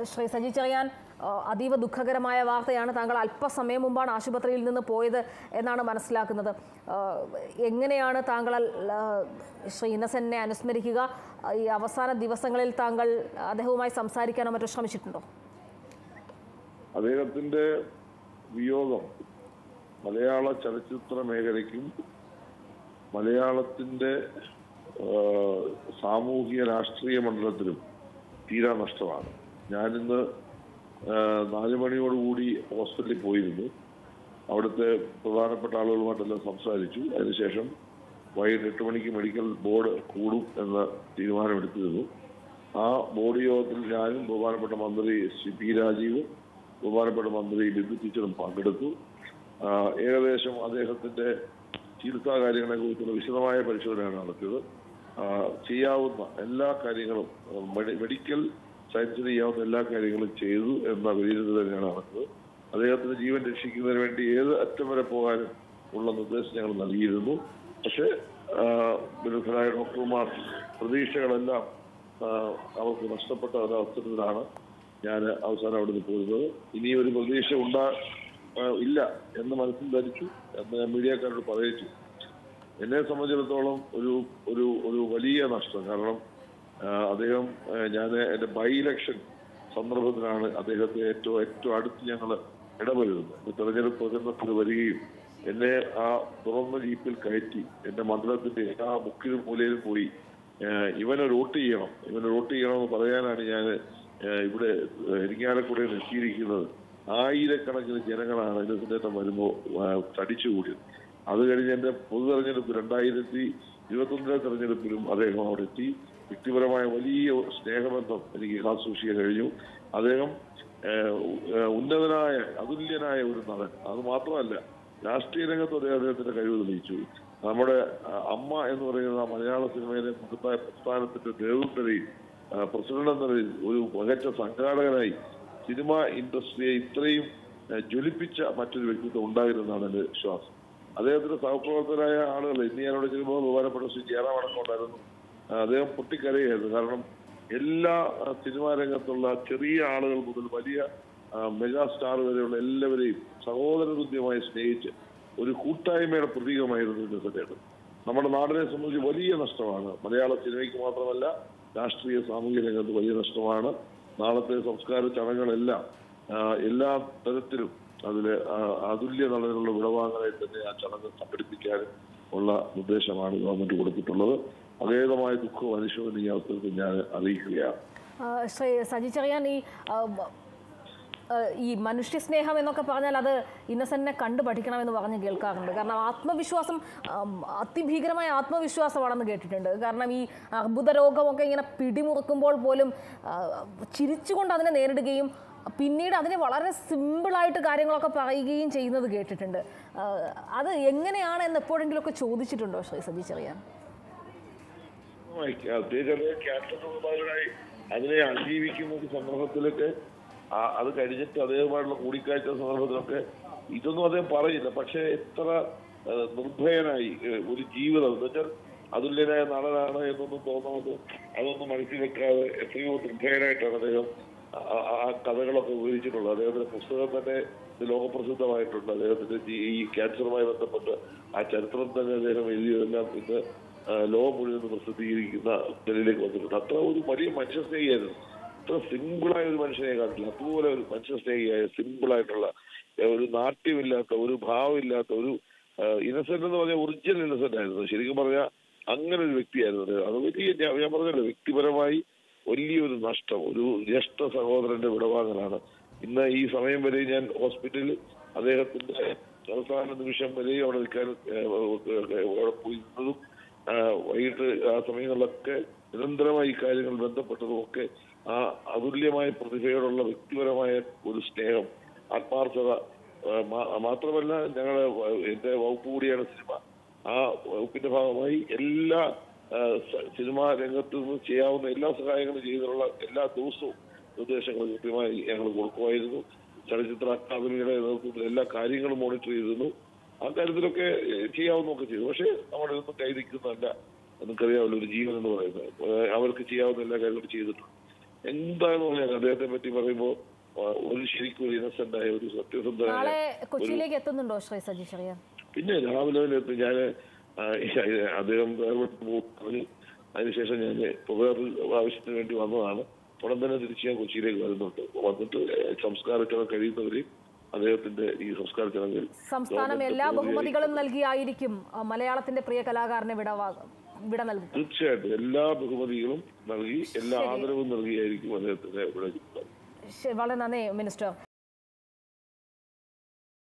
ശ്രീ സജി ചെറിയാൻ ആ, അതീവ ദുഃഖകരമായ വാർത്തയാണ് താങ്കൾ അല്പസമയം മുമ്പാണ് ആശുപത്രിയിൽ നിന്ന് പോയത് എന്നാണ് മനസ്സിലാക്കുന്നത് ആ, എങ്ങനെയാണ് താങ്കൾ ആ, ശ്രീ ഇന്നസെന്റിനെ അനുസ്മരിക്കുക ആ, ഈ അവസാന ദിവസങ്ങളിൽ താങ്കൾ അദ്ദേഹവുമായി സംസാരിക്കാനോ മറ്റോ ശ്രമിച്ചിട്ടുണ്ടോ അദ്ദേഹത്തിന്റെ വിയോഗം മലയാള ചലച്ചിത്ര മേഖലയ്ക്കും മലയാളത്തിന്റെ ആ, സാമൂഹിക രാഷ്ട്രീയ മണ്ഡലത്തിലും തീരാ നഷ്ടമാണ് ഞാനിന്ന് ആ, നാല് മണിയോടുകൂടി ഹോസ്പിറ്റലിൽ പോയിരുന്നു അവിടുത്തെ പ്രധാനപ്പെട്ട ആളുകളുമായിട്ടെല്ലാം സംസാരിച്ചു അതിനുശേഷം വൈകിട്ട് എട്ട് മണിക്ക് മെഡിക്കൽ ബോർഡ് കൂടും എന്ന തീരുമാനമെടുത്തിരുന്നു ആ ബോർഡ് യോഗത്തിൽ ഞാനും ബഹുമാനപ്പെട്ട മന്ത്രി ശ്രീ പി രാജീവും ബഹുമാനപ്പെട്ട മന്ത്രി ബിന്ദു ടീച്ചറും പങ്കെടുത്തു ആ, ഏകദേശം അദ്ദേഹത്തിന്റെ ചികിത്സാ കാര്യങ്ങളെ കുറിച്ചുള്ള വിശദമായ പരിശോധനയാണ് നടത്തിയത് ആ, ചെയ്യാവുന്ന എല്ലാ കാര്യങ്ങളും ആ, മെഡി- മെഡിക്കൽ സയൻസിൽ ചെയ്യാവുന്ന എല്ലാ കാര്യങ്ങളും ചെയ്തു എന്ന വിലയിരുത്തൽ തന്നെയാണ് നടന്നത് അദ്ദേഹത്തിന്റെ ജീവൻ രക്ഷിക്കുന്നതിന് വേണ്ടി ഏത് അറ്റം വരെ പോകാനും ഉള്ള നിർദ്ദേശം ഞങ്ങൾ നൽകിയിരുന്നു പക്ഷേ ആ, വിദഗ്ധരായ ഡോക്ടർമാർ പ്രതീക്ഷകളെല്ലാം ആ, അവർക്ക് നഷ്ടപ്പെട്ട ഒരവസരത്തിലാണ് ഞാൻ അവസാനം അവിടെ നിന്ന് പോരുന്നത് ഇനി ഒരു പ്രതീക്ഷ ഉണ്ടാ ആ, ഇല്ല എന്ന് മനസ്സിൽ ധരിച്ചു എന്ന് ഞാൻ മീഡിയക്കാരോട് പറയിച്ചു എന്നെ സംബന്ധിച്ചിടത്തോളം ഒരു ഒരു ഒരു വലിയ നഷ്ടം കാരണം ആ, അദ്ദേഹം ഞാൻ എൻ്റെ ബൈ ഇലക്ഷൻ സന്ദർഭത്തിലാണ് അദ്ദേഹത്തെ ഏറ്റവും ഏറ്റവും അടുത്ത് ഞങ്ങൾ ഇടപെടുന്നത് ഒരു തെരഞ്ഞെടുപ്പ് പ്രചരണത്തിൽ വരികയും എന്നെ ആ തുറന്ന ജീപ്പിൽ കയറ്റി എൻ്റെ മണ്ഡലത്തിന്റെ എല്ലാ മുക്കിലും മൂലയിലും പോയി ഏഹ് ഇവനെ വോട്ട് ചെയ്യണം ഇവനെ വോട്ട് ചെയ്യണമെന്ന് പറയാനാണ് ഞാൻ ഇവിടെ ഇരിങ്ങാലക്കുടയിൽ എത്തിയിരിക്കുന്നത് ആയിരക്കണക്കിന് ജനങ്ങളാണ് ഇതിനേറ്റം വരുമ്പോൾ തടിച്ചുകൂടിയത് അത് കഴിഞ്ഞ് എൻ്റെ പൊതു തെരഞ്ഞെടുപ്പ് രണ്ടായിരത്തി ഇരുപത്തൊന്നിലെ തെരഞ്ഞെടുപ്പിലും അദ്ദേഹം അവിടെ എത്തി വ്യക്തിപരമായ വലിയ സ്നേഹബന്ധം എനിക്ക് കാത്തുസൂക്ഷിക്കാൻ കഴിഞ്ഞു അദ്ദേഹം ഏഹ് ഏഹ് ഉന്നതനായ അതുല്യനായ ഒരു നടൻ അത് മാത്രമല്ല രാഷ്ട്രീയ രംഗത്ത് അദ്ദേഹം അദ്ദേഹത്തിന്റെ കഴിവ് തെളിയിച്ചു നമ്മുടെ ആ, അമ്മ എന്ന് പറയുന്ന മലയാള സിനിമയിലെ മഹത്തായ പ്രസ്ഥാനത്തിന്റെ നേതൃത്വത്തിൽ പ്രസിഡന്റ് എന്ന നിലയിൽ ഒരു മികച്ച സംഘാടകനായി സിനിമ ഇൻഡസ്ട്രിയെ ഇത്രയും ആ, ജ്വലിപ്പിച്ച മറ്റൊരു വ്യക്തിത്വം ഉണ്ടായിരുന്നാണ് എന്റെ വിശ്വാസം അദ്ദേഹത്തിന്റെ സഹപ്രവർത്തകരായ ആളുകൾ ഇന്ന് ഞാനോട് ചെല്ലുമ്പോൾ ബഹുമാനപ്പെട്ട ശ്രീ ജയറാം അടക്കമുണ്ടായിരുന്നു ആ, അദ്ദേഹം പൊട്ടിക്കരയായിരുന്നു കാരണം എല്ലാ ആ, സിനിമാ രംഗത്തുള്ള ചെറിയ ആളുകൾ മുതൽ വലിയ ആ, മെഗാ സ്റ്റാർ വരെയുള്ള എല്ലാവരെയും സഹോദര തുല്യമായി സ്നേഹിച്ച് ഒരു കൂട്ടായ്മയുടെ പ്രതീകമായിരുന്നു ഇന്നത്തെ നമ്മുടെ നാടിനെ സംബന്ധിച്ച് വലിയ നഷ്ടമാണ് മലയാള സിനിമയ്ക്ക് മാത്രമല്ല രാഷ്ട്രീയ സാമൂഹിക രംഗത്ത് വലിയ നഷ്ടമാണ് നാളത്തെ സംസ്കാര ചടങ്ങുകളെല്ലാം ആ, എല്ലാ തരത്തിലും അതില് ആ, അതുല്യ നടനുള്ള വിടവാങ്ങലായി തന്നെ ആ ചടങ്ങ് സംഘടിപ്പിക്കാനും ഉള്ള നിർദ്ദേശമാണ് ഗവൺമെന്റ് കൊടുത്തിട്ടുള്ളത് അതേതമായ ദുഃഖവും അനുശോചനം ഈ അവസരത്തിൽ ഞാൻ അറിയിക്കുകയാണ് ആ, ശ്രീ സജി ചെറിയാൻ ഈ ആ, ബ- ആ, ഈ മനുഷ്യ സ്നേഹം എന്നൊക്കെ പറഞ്ഞാൽ അത് ഇന്നസെന്റിനെ കണ്ടു പഠിക്കണമെന്ന് പറഞ്ഞ് കേൾക്കാറുണ്ട് കാരണം ആത്മവിശ്വാസം ആം, അതിഭീകരമായ ആത്മവിശ്വാസമാണെന്ന് കേട്ടിട്ടുണ്ട് കാരണം ഈ അർബുദ രോഗമൊക്കെ ഇങ്ങനെ പിടിമുറുക്കുമ്പോൾ പോലും ആ, ചിരിച്ചുകൊണ്ട് അതിനെ നേരിടുകയും പിന്നീട് അതിനെ വളരെ സിമ്പിളായിട്ട് കാര്യങ്ങളൊക്കെ പറയുകയും ചെയ്യുന്നത് കേട്ടിട്ടുണ്ട് ആ, അത് എങ്ങനെയാണ് എന്ന് എപ്പോഴെങ്കിലുമൊക്കെ ചോദിച്ചിട്ടുണ്ടോ ശ്രീ സജി ചെറിയാൻ പ്രത്യേകിച്ച് ക്യാൻസർ രോഗബാധിതരായി അതിനെ അതിജീവിക്കുന്ന ഒരു സന്ദർഭത്തിലൊക്കെ ആ- അത് കഴിഞ്ഞിട്ട് അദ്ദേഹമായിട്ടുള്ള കൂടിക്കാഴ്ച സന്ദർഭത്തിലൊക്കെ ഇതൊന്നും അദ്ദേഹം പറയില്ല പക്ഷെ എത്ര ആ, നിർഭയനായി ഏ, ഒരു ജീവിതം എന്ന് വെച്ചാൽ അതുല്യനായ നടനാണ് എന്നൊന്നും തോന്നുന്നത് അതൊന്നും മനസ്സിൽ വെക്കാതെ എത്രയോ നിർഭയനായിട്ടാണ് അദ്ദേഹം ആ- ആ- ആ കഥകളൊക്കെ വിവരിച്ചിട്ടുള്ളത് അദ്ദേഹത്തിന്റെ പുസ്തകം തന്നെ ഇത് ലോകപ്രസിദ്ധമായിട്ടുണ്ട് അദ്ദേഹത്തിന്റെ ജീ- ഈ ക്യാൻസറുമായി ബന്ധപ്പെട്ട് ആ ചരിത്രം തന്നെ അദ്ദേഹം എഴുതിയതെല്ലാം ഇന്ന് ആ, ലോകം മുഴുവൻ പ്രസിദ്ധീകരിക്കുന്ന നിലയിലേക്ക് വന്നിട്ടുണ്ട് അത്ര ഒരു വലിയ മനുഷ്യസ്നേഹിയായിരുന്നു അത്ര സിമ്പിളായ ഒരു മനുഷ്യനെ കാണില്ല അതുപോലെ ഒരു മനുഷ്യസ്നേഹിയായ സിമ്പിളായിട്ടുള്ള ഏ, ഒരു നാട്യമില്ലാത്ത ഒരു ഭാവമില്ലാത്ത ഒരു ഇന്നസെന്റ് എന്ന് പറഞ്ഞാൽ ഒറിജിനൽ ഇന്നസെന്റ് ആയിരുന്നു ശരിക്കും പറഞ്ഞാൽ അങ്ങനെ ഒരു വ്യക്തിയായിരുന്നു അദ്ദേഹം. അത് വലിയ ഞാൻ ഞാൻ പറഞ്ഞല്ലോ വ്യക്തിപരമായി വലിയൊരു നഷ്ടം ഒരു ജ്യേഷ്ഠ സഹോദരന്റെ വിടവാങ്ങലാണ് ഇന്ന് ഈ സമയം വരെ ഞാൻ ഹോസ്പിറ്റലിൽ അദ്ദേഹത്തിന്റെ അവസാന നിമിഷം വരെയും അവിടെ നിൽക്കാൻ അവിടെ പോയി നിന്നതും ആ, വൈകിട്ട് ആ സമയങ്ങളിലൊക്കെ നിരന്തരമായി ഈ കാര്യങ്ങൾ ബന്ധപ്പെട്ടതും ഒക്കെ ആ അതുല്യമായ പ്രതിഭയോടുള്ള വ്യക്തിപരമായ ഒരു സ്നേഹം ആത്മാർത്ഥത ആ, മാ- മാത്രമല്ല ഞങ്ങളെ വ- എന്റെ വകുപ്പ് കൂടിയാണ് സിനിമ ആ വകുപ്പിന്റെ ഭാഗമായി എല്ലാ ആ, സ- സിനിമാ രംഗത്ത് നിന്ന് ചെയ്യാവുന്ന എല്ലാ സഹായങ്ങളും ചെയ്തിട്ടുള്ള എല്ലാ ദിവസവും നിർദ്ദേശങ്ങൾ കൃത്യമായി ഞങ്ങൾ കൊടുക്കുമായിരുന്നു ചലച്ചിത്ര അക്കാദമിയുടെ നേതൃത്വത്തിൽ എല്ലാ കാര്യങ്ങളും മോണിറ്റർ ചെയ്തിരുന്നു ആ കാര്യത്തിലൊക്കെ ഏഹ്, ചെയ്യാവുന്നതൊക്കെ ചെയ്തു പക്ഷേ നമ്മുടെ ഒന്നും കൈ നിൽക്കുന്നതല്ല നിങ്ങൾക്കറിയാമല്ലോ ഒരു ജീവൻ എന്ന് പറയുന്നത് ഏഹ്, അവർക്ക് ചെയ്യാവുന്ന എല്ലാ കാര്യങ്ങളും ചെയ്തിട്ടുണ്ട് എന്താണെന്ന് പറയാൻ അദ്ദേഹത്തെ പറ്റി പറയുമ്പോൾ ഒരു ശരിക്കും ഒരു ഇന്നസെന്റ് ആയ ഒരു സത്യസന്ധനായ നാളെ കൊച്ചിയിലേക്ക് എത്തുന്നുണ്ടോ ശ്രീ സജി ചെറിയാൻ പിന്നെ രാവിലെ തന്നെ എത്തി ഞാൻ അദ്ദേഹം വേർപെട്ട് പോകും അതിനുശേഷം ഞാൻ ഇപ്പോൾ വേറൊരു ആവശ്യത്തിന് വേണ്ടി വന്നതാണ് ഉടൻ തന്നെ തിരിച്ച് ഞാൻ കൊച്ചിയിലേക്ക് വരുന്നുണ്ട് വന്നിട്ട് സംസ്കാര ചടങ്ങ് കഴിയുന്നവരെയും അദ്ദേഹത്തിന്റെ ഈ സംസ്കാര ചടങ്ങിൽ സംസ്ഥാനം എല്ലാ ബഹുമതികളും നൽകിയായിരിക്കും ആ, മലയാളത്തിന്റെ പ്രിയ കലാകാരനെ വിട വിട നൽകും തീർച്ചയായിട്ടും എല്ലാ ബഹുമതികളും നൽകി എല്ലാ ആദരവും നൽകിയായിരിക്കും അദ്ദേഹത്തിന്റെ ഇവിടെ ശരി, വളരെ നന്ദി മിനിസ്റ്റർ